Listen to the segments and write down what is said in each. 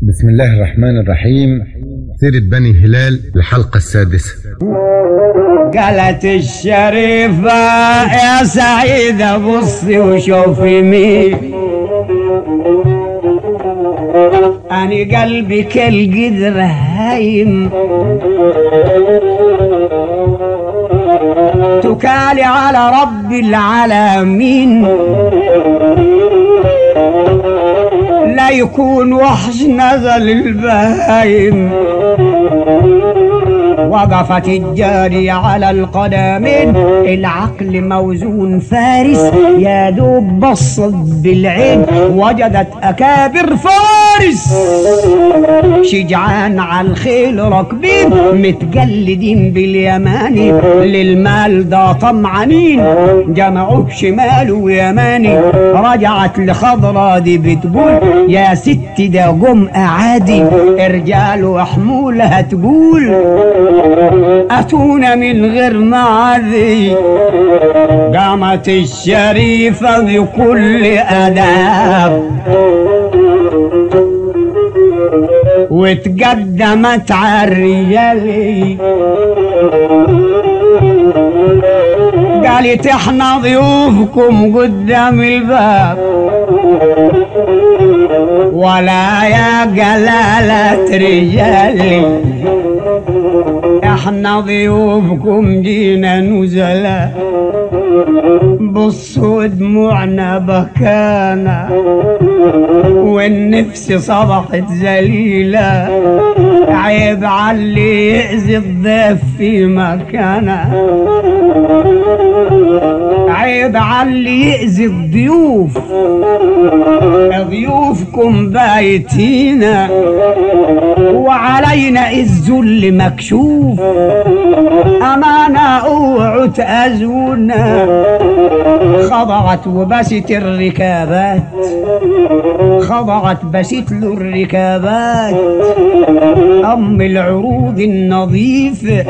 بسم الله الرحمن الرحيم سيرة بني هلال الحلقة السادسة قالت الشريفة يا سعيدة بصي وشوفي مين أنا قلبي كالقدر هايم تكالي على رب العالمين لا يكون وحش نزل البهايم وقفت الجارية على القدمين العقل موزون فارس يا دوب بصت بالعين وجدت أكابر فارس شجعان على الخيل راكبين متجلدين باليماني للمال ده طمعانين جمعوه شمال ويماني رجعت لخضرة دي بتقول يا ست ده جم أعادي رجال وحمولها تقول أتونا من غير معذي قامت الشريفة بكل أداب وتقدمت على الرجال قالت احنا ضيوفكم قدام الباب ولا يا جلالة رجالي احنا ضيوفكم جينا نزلاء بصوا دموعنا بكانا والنفس صبحت ذليلة عيب علي يأذي الضيف في مكانه عيب علي يأذي الضيوف ضيوفكم بايتينا وعلينا الذل مكشوف أمانة اوعوا تأذونا خضعت وبست الركابات خضعت بست له الركابات أم العروض النظيفة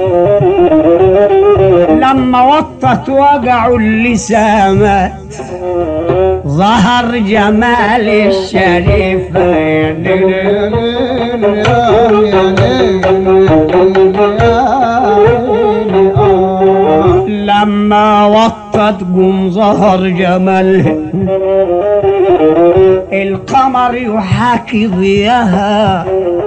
لما وطت وقعوا اللسامات ظهر جمال الشريفة لما وطت قم ظهر جمالها القمر يحاكي ضياها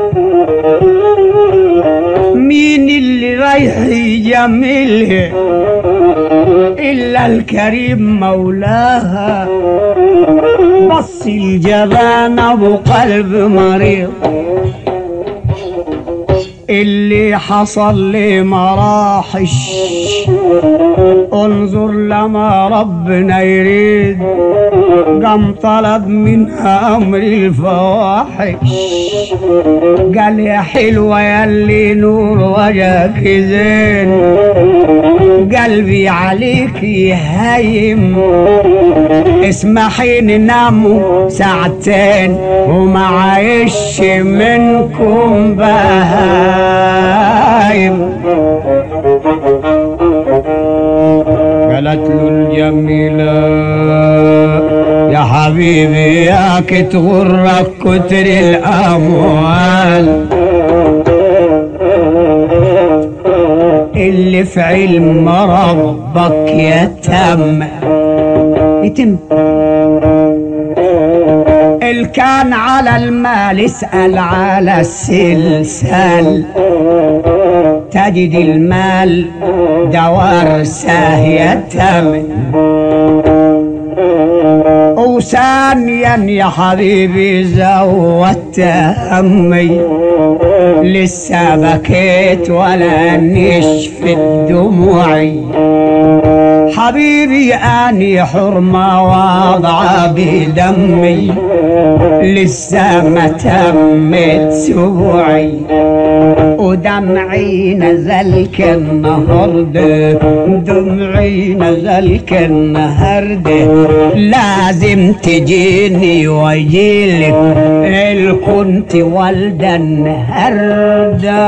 مين اللي رايح يجملها إلا الكريم مولاها بص الجبان أبو قلب مريض اللي حصل لي مراحش انظر لما ربنا يريد قام طلب منها امر الفواحش قال يا حلوة ياللي نور وجهك زين قلبي عليك يهيم اسمحي نناموا ساعتين وما عايش منكم بهايم قالت له الجميلة يا حبيبي ياك تغرك كتر الأموال اللي في علم ربك يتم يتم اللي كان على المال اسأل على السلسال تجد المال دوار ساهية تمن وثانيا يا حبيبي زودت همي لسه بكيت ولا نشفت دموعي حبيبي اني حرمة واضعة بدمي لسه ما تمت سبوعي ودمعي نزل كالنهاردة دمعي نزل كالنهاردة لازم تجيني واجيلك الكنت والدة النهاردة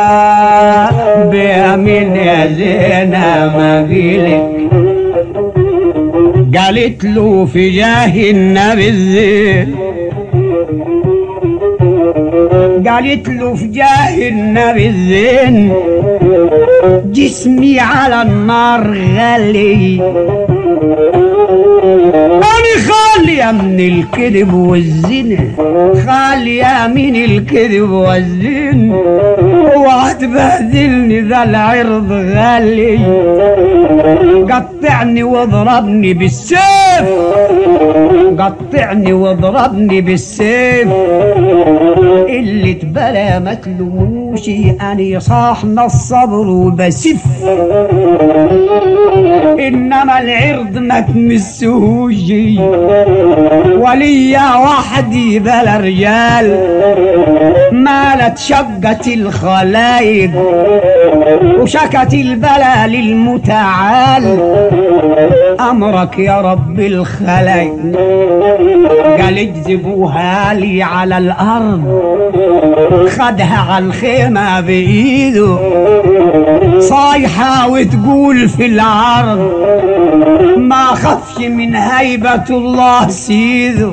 بيمين يا زينة ما قيلك قالت له في جاه النبي الزين قالت له في جاه النبي الزين جسمي على النار غالي أنا خالية من الكذب والزنا خالية من الكذب والزنا اوعى تبهدلني ذا العرض غالي قطعني واضربني بالسيف قطعني واضربني بالسيف اللي تبلا ما تلوموش اني صاحنا الصبر وبسف انما العرض ما تمسهوش وليا وحدي بلا رجال مالت شقت الخلايق وشكت البلا للمتعال امرك يا رب الخلايق قال اجذبوها لي على الارض خدها على الخيمة بايده صايحة وتقول في العرض ما خفش من هيبة الله سيده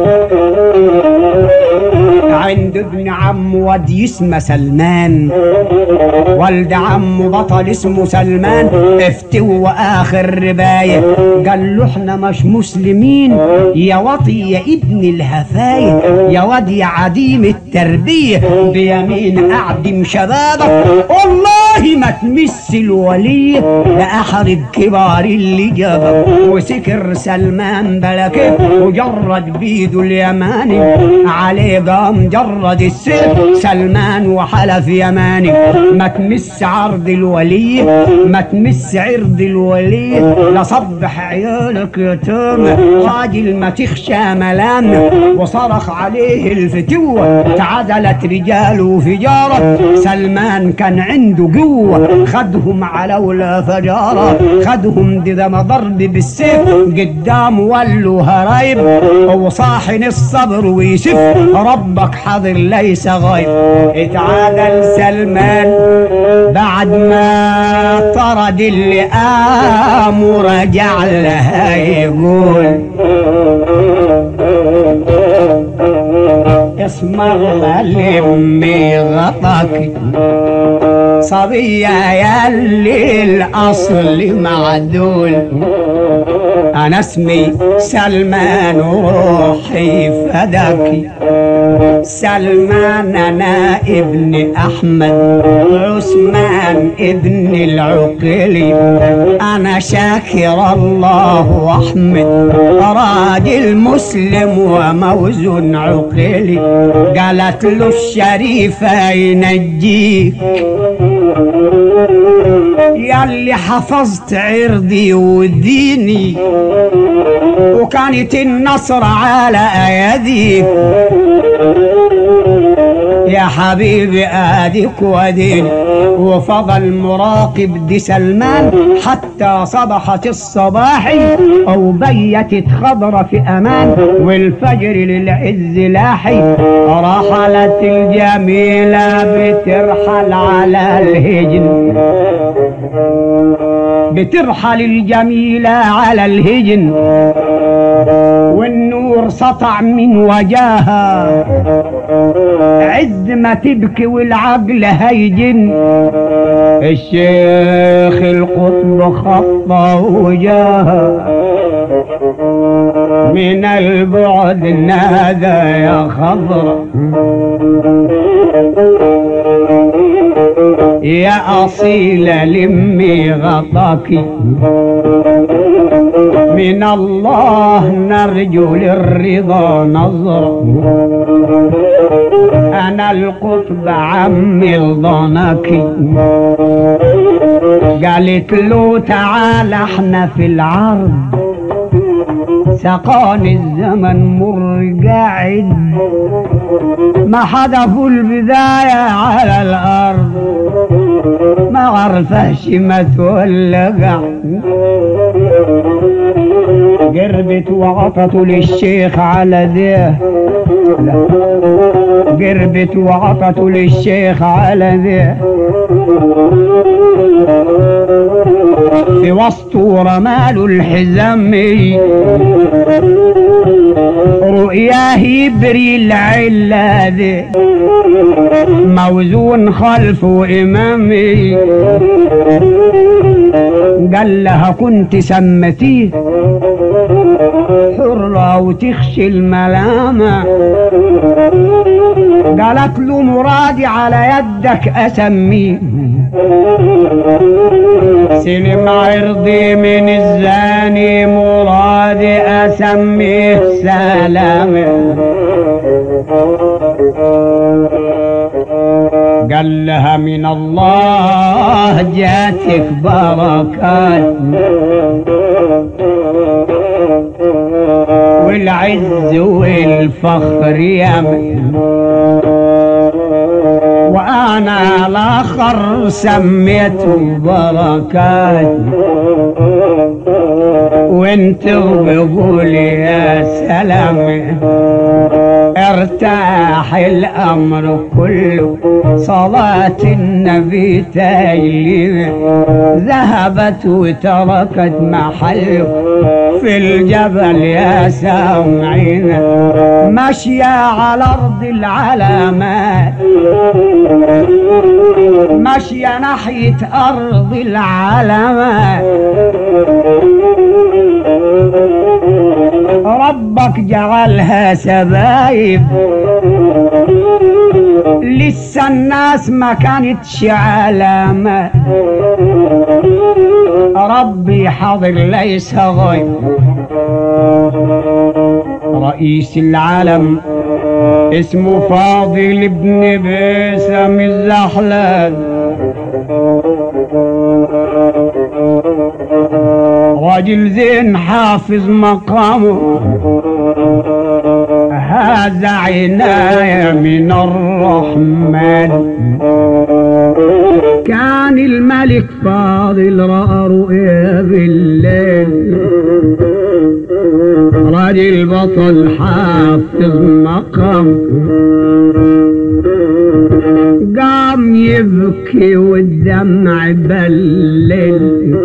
عند ابن عم ودي اسمه سلمان والد عمه بطل اسمه سلمان افتوا اخر رباية قال له احنا مش مسلمين يا وطي يا ابن الهفاية يا واد يا عديم التربية بيمين اعدم شبابك والله ما تمس الولي لأحرق كبار اللي جابك وسكر سلمان بلكه وجرد بيده اليماني عليه قام جرد السيف سلمان وحلف يماني ما تمس عرض الولي ما تمس عرض الولي لصبح عيالك يتامى راجل ما تخشى ملام وصرخ عليه الفتوة تعدلت رجال وفجارة سلمان كان عنده قوة خدهم على ولا فجارة خدهم دم ضرب بالسيف قدام ولوا هرايب وصاحن الصبر ويسف ربك حاضر ليس غايب اتعادل سلمان بعد ما طرد اللي قام ورجع لها يقول اسمع لمي غطاك صبية ياللي الأصل معدول أنا اسمي سلمان وروحي فداك سلمان أنا ابن أحمد عثمان ابن العقيلي أنا شاكر الله وأحمد راجل مسلم وموزن عقيلي قالت له الشريفة ينجيك ياللي حفظت عرضي وديني وكانت النصر على ايديك يا حبيبي اديك وديني وفضل مراقب دي سلمان حتى صبحت الصباح او بيتت خضرة في امان والفجر للعز لاحي رحلت الجميلة بترحل على الهجن بترحل الجميلة على الهجن والنور سطع من وجاها عز ما تبكي والعقل هيجن الشيخ القطب خطى وجاها من البعد نادى يا خضر يا أصيلة لمي غطاك من الله نرجو للرضا نظرة أنا القطب عمي ضنك قالت له تعال احنا في العرض سقاني الزمن مر قاعد ما حدفوا البداية على الأرض ما عرفش ما تولى قاعد قربت وعطته للشيخ على ذيه لا. قربت وعطته للشيخ على ذيه في وسط رمال الحزامي رؤياه يبري العلة ذي موزون خلفه إمامي قال لها كنت سمتيه حرة وتخشي الملامة قالت له مرادي على يدك أسميه سلم عرضي من الزاني مرادي أسميه سلام قال لها من الله جاتك بركات والعز والفخر يمن وانا الاخر سميته بركات وانت بقول يا سلام ارتاح الامر كله صلاة النبي تايلين ذهبت وتركت محله في الجبل يا سامعين ماشية على ارض العلامات ماشية ناحية ارض العلامات ربك جعلها سبايب لسه الناس ما كانتش علامة ربي حاضر ليس غيب رئيس العالم اسمه فاضل ابن باسم الزحلان راجل زين حافظ مقامه هذا عناية من الرحمن كان الملك فاضل رأى رؤيا بالليل راجل بطل حافظ مقام قام يبكي والدمع بلل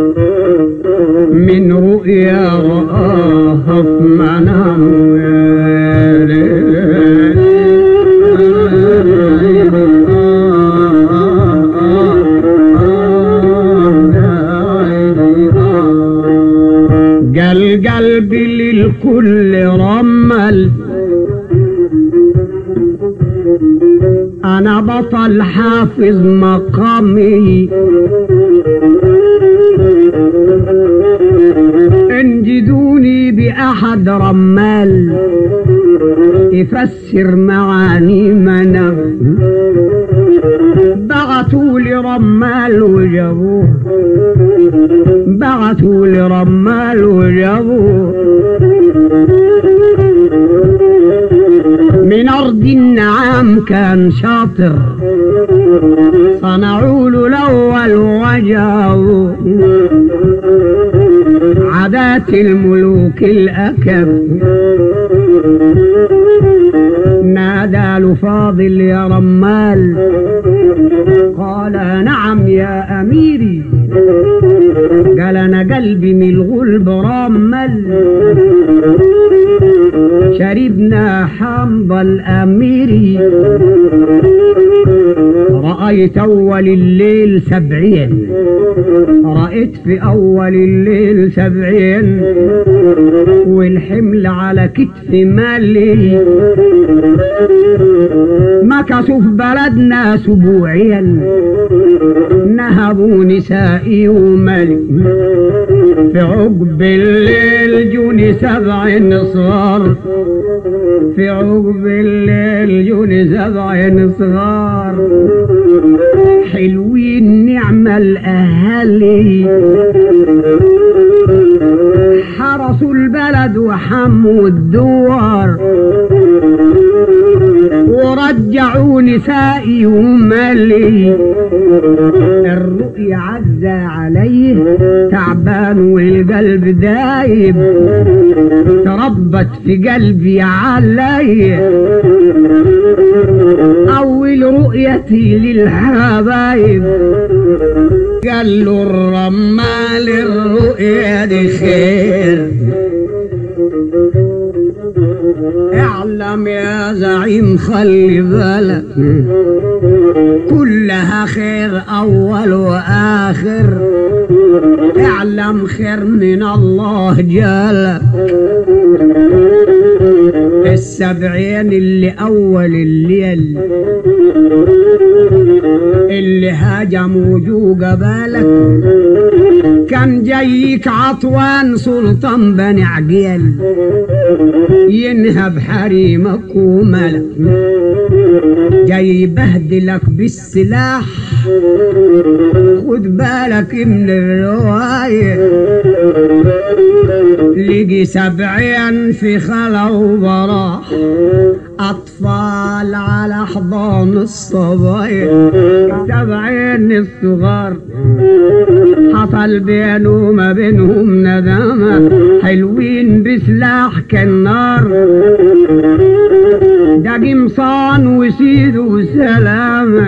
من رؤيا رآها في منام قال قلبي للكل رمل انا بطل حافظ مقامي انجدوني باحد رمال يفسر معاني منام بعتوا لي رمال وجابوه بعتوا لي رمال وجابوه من أرض النعام كان شاطر صنعوا له الأول وجابوا عادات الملوك الأكب نادى له فاضل يا رمال قال نعم يا أميري قال أنا قلبي من الغلب رمل شربنا حمض الأميري رأيت أول الليل سبعين رأيت في أول الليل سبعين والحمل على كتف مالي مكثوا في بلدنا أسبوعين نهبوا نسائي ومالي في عقب الليل جوني سبع صغار في عقب الليل جوني سبع صغار حلوين نعم الأهالي حرسوا البلد وحموا الدوار ورجعوا نسائي ومالي الرؤيا عزى عليه تعبان والقلب دايب تربت في قلبي علي أول رؤيتي للحبايب قال له الرمال الرؤيا دي خير اعلم يا زعيم خلي بالك كلها خير اول واخر اعلم خير من الله جالك السبعين اللي اول الليل اللي هاجموا جو قبالك كان جايك عطوان سلطان بني عقيل ينهب حريمك وملك جاي يبهدلك بالسلاح خد بالك من الرواية لقي سبعين في خلا وبراح أطفال على حضان الصبايا سبعين الصغار حصل بينه وما بينهم ندامة حلوين بسلاح كالنار ده قمصان وسيد وسلامة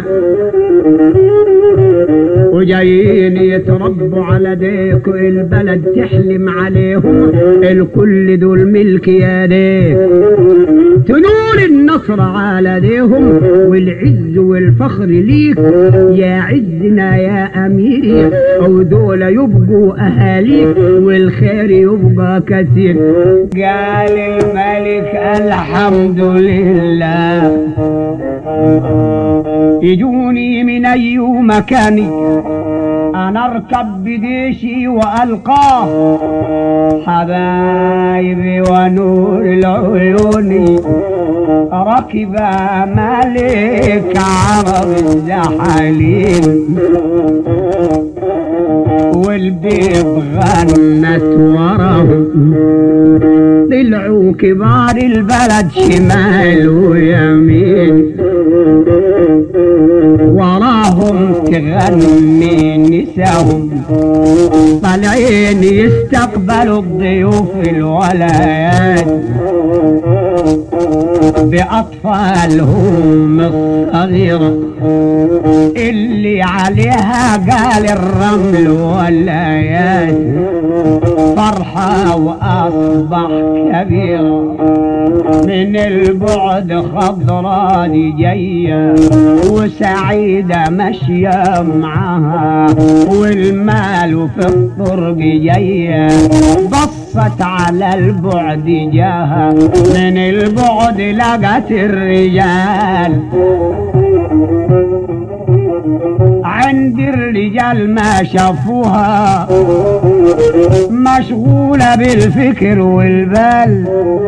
وجايين يتربوا على ديك البلد تحلم عليهم الكل دول ملك يا ديك تنور النصر على ديهم والعز والفخر ليك يا عزنا يا أميري أو دول يبقوا أهاليك والخير يبقى كثير قال الملك الحمد لله يجوني من أي مكان أنا أركب بديشي وألقاه حبايبي ونور العيون ركب ملك عرب الزحالين والبيض غنت وراهم طلعوا كبار البلد شمال ويمين وراهم تغني نساهم طالعين يستقبلوا الضيوف الولايات بأطفالهم الصغيرة اللي عليها قال الرمل والآيات فرحة وأصبح كبيرة من البعد خضرا دي جاية وسعيدة ماشية معاها والمال في الطرق جاية بصت على البعد جاها من البعد لقت الرجال عند الرجال ما شافوها مشغولة بالفكر والبال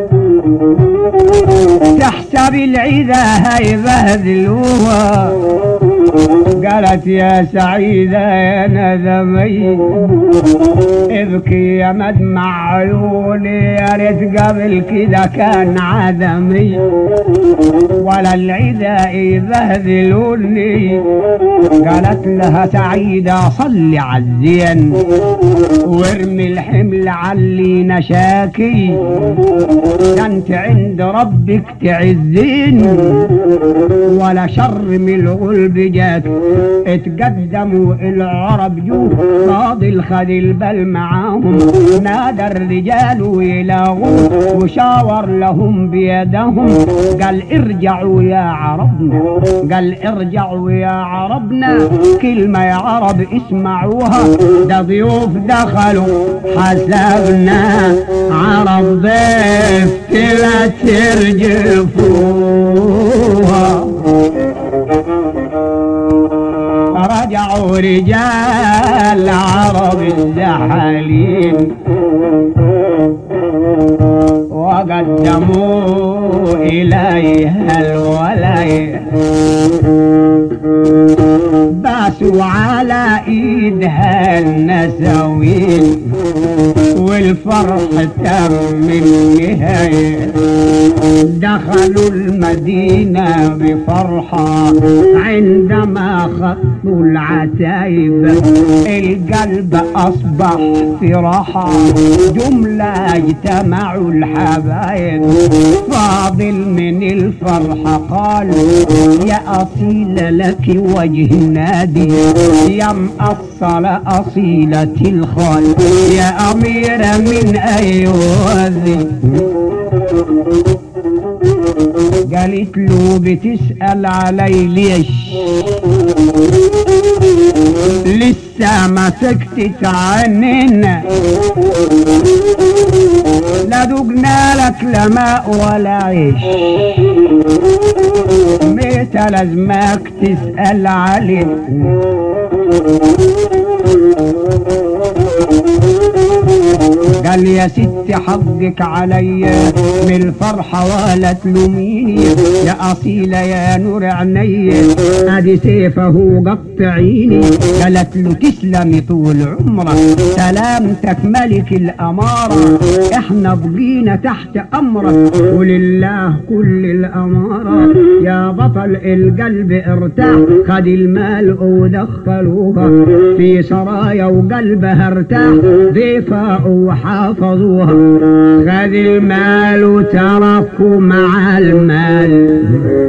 تحسب العيدة هيبهدلوها قالت يا سعيدة يا ندمي ابكي يا مدمع عيوني يا ريت قبل كده كان عدمي ولا العدا يبهدلوني قالت لها سعيدة صلي على الزين وارمي الحمل علي نشاكي ده انت عند ربك تعزين ولا شر من الغلب جاك اتقدموا العرب جو فاضل خد البل معاهم نادى الرجال ويلاغوا وشاور لهم بيدهم قال ارجعوا يا عربنا قال ارجعوا يا عربنا كلمة يا عرب اسمعوها ده ضيوف دخلوا حسبنا عرب ضيف لا ترجفوها رجعوا رجال عرب الزحالين وقدموا إليها الولاية باسوا على ايدها النسوين الفرح تم النهاية دخلوا المدينة بفرحة عندما خطوا العتايب القلب أصبح في راحة جملة اجتمعوا الحبايب فاضل من الفرحة قال يا أصيل لك وجه نادي يا مأصل أصيلة الخال يا أميرة من أيها ذي قالت له بتسأل علي ليش لسه ما سكتت عننا لا دقنا لك لا ماء ولا عيش متى لازمك تسأل علينا قال يا ست حقك عليا من الفرحة ولا تلوميني يا أصيلة يا نور عيني ادي سيفه قطعيني قالت له تسلمي طول عمرك سلامتك ملك الأمارة احنا بقينا تحت أمرك ولله كل الأمارة يا بطل القلب ارتاح خد المال ودخلوها في سرايا وقلبها ارتاح ضيفة وحافظوها خد المال وتركوا مع المال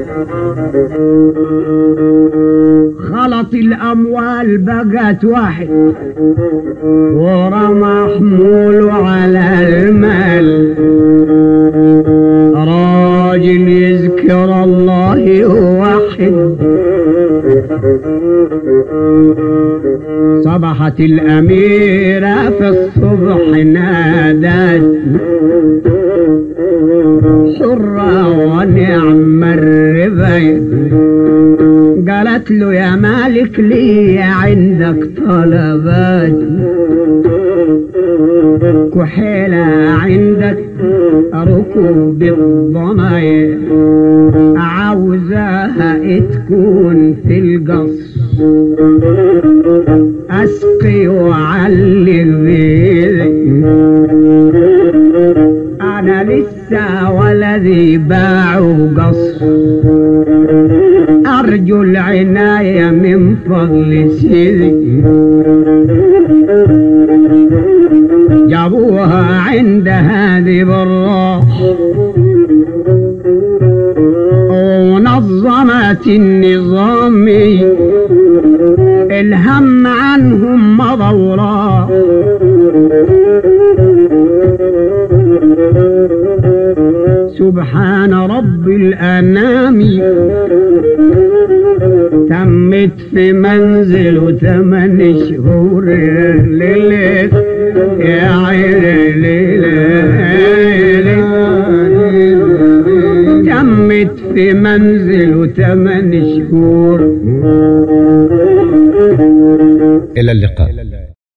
خلط الأموال بقت واحد ورمى حموله على المال راجل يذكر الله واحد صبحت الأميرة في الصبح نادت حرة ونعم الربيت قالت له يا مالك لي عندك طلبات كحيلة عندك ركوب الضنايا عاوزاها تكون في القصر أسقي وعلي بيدي أنا لسه ولدي باعوا قصر أرجو العناية من فضل سيدي جابوها عند هذه بالراح ونظمت النظام الهم عنهم مضورا سبحان رب الأنام تمت في منزل ثمان شهور ليلة يا عيل تمت في منزل ثمان شهور إلى اللقاء